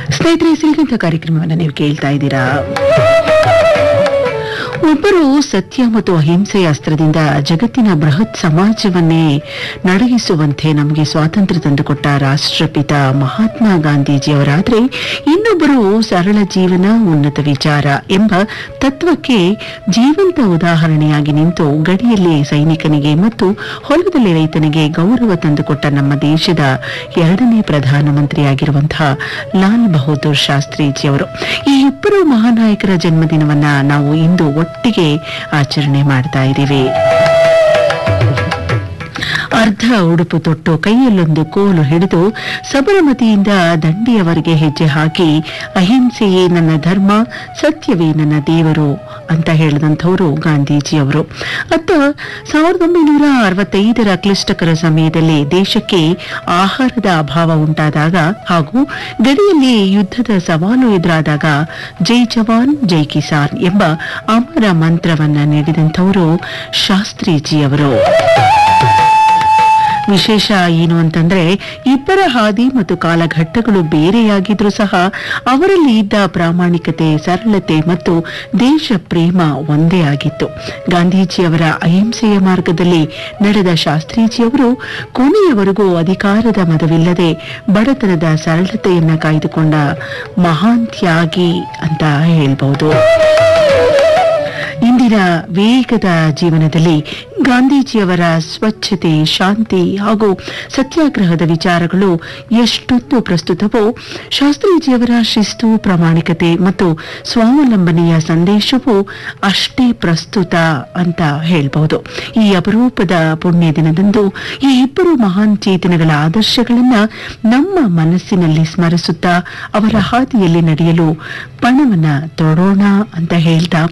ಸ್ನೇಹಿತರೆ ಸಿಲ್ಗಂತ ಕಾರ್ಯಕ್ರಮವನ್ನು ನೀವು ಕೇಳ್ತಾ ಇದ್ದೀರಾ ಒಬ್ಬರು ಸತ್ಯ ಮತ್ತು ಅಹಿಂಸೆಯ ಅಸ್ತ್ರದಿಂದ ಜಗತ್ತಿನ ಬೃಹತ್ ಸಮಾಜವನ್ನೇ ನಡೆಯಿಸುವಂತೆ ನಮಗೆ ಸ್ವಾತಂತ್ರ್ಯ ತಂದುಕೊಟ್ಟ ರಾಷ್ಟ್ರಪಿತ ಮಹಾತ್ಮ ಗಾಂಧೀಜಿಯವರಾದ್ರೆ ಇನ್ನೊಬ್ಬರು ಸರಳ ಜೀವನ ಉನ್ನತ ವಿಚಾರ ಎಂಬ ತತ್ವಕ್ಕೆ ಜೀವಂತ ಉದಾಹರಣೆಯಾಗಿ ನಿಂತು ಗಡಿಯಲ್ಲಿ ಸೈನಿಕನಿಗೆ ಮತ್ತು ಹೊಲದಲ್ಲಿ ರೈತನಿಗೆ ಗೌರವ ತಂದುಕೊಟ್ಟ ನಮ್ಮ ದೇಶದ ಎರಡನೇ ಪ್ರಧಾನಮಂತ್ರಿಯಾಗಿರುವಂತಹ ಲಾಲ್ ಬಹದ್ದೂರ್ ಶಾಸ್ತ್ರೀಜಿಯವರು ಈ ಇಬ್ಬರು ಮಹಾನಾಯಕರ ಜನ್ಮದಿನವನ್ನ ನಾವು ಇಂದು ಒಟ್ಟಿಗೆ ಆಚರಣೆ ಮಾಡ್ತಾ ಇದ್ದೀವಿ ಅರ್ಧ ಉಡುಪು ತೊಟ್ಟು ಕೈಯಲ್ಲೊಂದು ಕೋಲು ಹಿಡಿದು ಸಬರಮತಿಯಿಂದ ದಂಡಿಯವರೆಗೆ ಹೆಜ್ಜೆ ಹಾಕಿ ಅಹಿಂಸೆಯೇ ನನ್ನ ಧರ್ಮ ಸತ್ಯವೇ ನನ್ನ ದೇವರು ಅಂತ ಹೇಳಿದಂಥವರು ಗಾಂಧೀಜಿಯವರು ಅತ್ತ ಸಾವಿರದ ಒಂಬೈನೂರ ಅರವತ್ತೈದರ ಕ್ಲಿಷ್ಟಕರ ಸಮಯದಲ್ಲಿ ದೇಶಕ್ಕೆ ಆಹಾರದ ಅಭಾವ ಉಂಟಾದಾಗ ಹಾಗೂ ಗಡಿಯಲ್ಲಿ ಯುದ್ಧದ ಸವಾಲು ಎದುರಾದಾಗ ಜೈ ಜವಾನ್ ಜೈ ಕಿಸಾನ್ ಎಂಬ ಅಮರ ಮಂತ್ರವನ್ನ ನೀಡಿದಂಥವರು ಶಾಸ್ತ್ರೀಜಿಯವರು ವಿಶೇಷ ಏನು ಅಂತಂದ್ರೆ ಇಬ್ಬರ ಹಾದಿ ಮತ್ತು ಕಾಲಘಟ್ಟಗಳು ಬೇರೆಯಾಗಿದ್ರೂ ಸಹ ಅವರಲ್ಲಿ ಇದ್ದ ಪ್ರಾಮಾಣಿಕತೆ ಸರಳತೆ ಮತ್ತು ದೇಶ ಪ್ರೇಮ ಒಂದೇ ಆಗಿತ್ತು ಗಾಂಧೀಜಿಯವರ ಅಹಿಂಸೆಯ ಮಾರ್ಗದಲ್ಲಿ ನಡೆದ ಶಾಸ್ತ್ರೀಜಿಯವರು ಕೊನೆಯವರೆಗೂ ಅಧಿಕಾರದ ಮದವಿಲ್ಲದೆ ಬಡತನದ ಸರಳತೆಯನ್ನ ಕಾಯ್ದುಕೊಂಡ ಮಹಾನ್ ತ್ಯಾಗಿ ಅಂತ ಹೇಳ್ಬಹುದು ಇಂದಿನ ವೇಗದ ಜೀವನದಲ್ಲಿ ಗಾಂಧೀಜಿಯವರ ಸ್ವಚ್ಛತೆ ಶಾಂತಿ ಹಾಗೂ ಸತ್ಯಾಗ್ರಹದ ವಿಚಾರಗಳು ಎಷ್ಟೊಂದು ಪ್ರಸ್ತುತವೋ ಶಾಸ್ತ್ರೀಜಿಯವರ ಶಿಸ್ತು ಪ್ರಾಮಾಣಿಕತೆ ಮತ್ತು ಸ್ವಾವಲಂಬನೆಯ ಸಂದೇಶವು ಅಷ್ಟೇ ಪ್ರಸ್ತುತ ಅಂತ ಹೇಳ್ಬಹುದು ಈ ಅಪರೂಪದ ಪುಣ್ಯ ದಿನದಂದು ಈ ಇಬ್ಬರು ಮಹಾನ್ ಚೇತನಗಳ ಆದರ್ಶಗಳನ್ನ ನಮ್ಮ ಮನಸ್ಸಿನಲ್ಲಿ ಸ್ಮರಿಸುತ್ತಾ ಅವರ ಹಾದಿಯಲ್ಲಿ ನಡೆಯಲು ಪಣವನ್ನ ತೊಡೋಣ ಅಂತ ಹೇಳ್ತಾ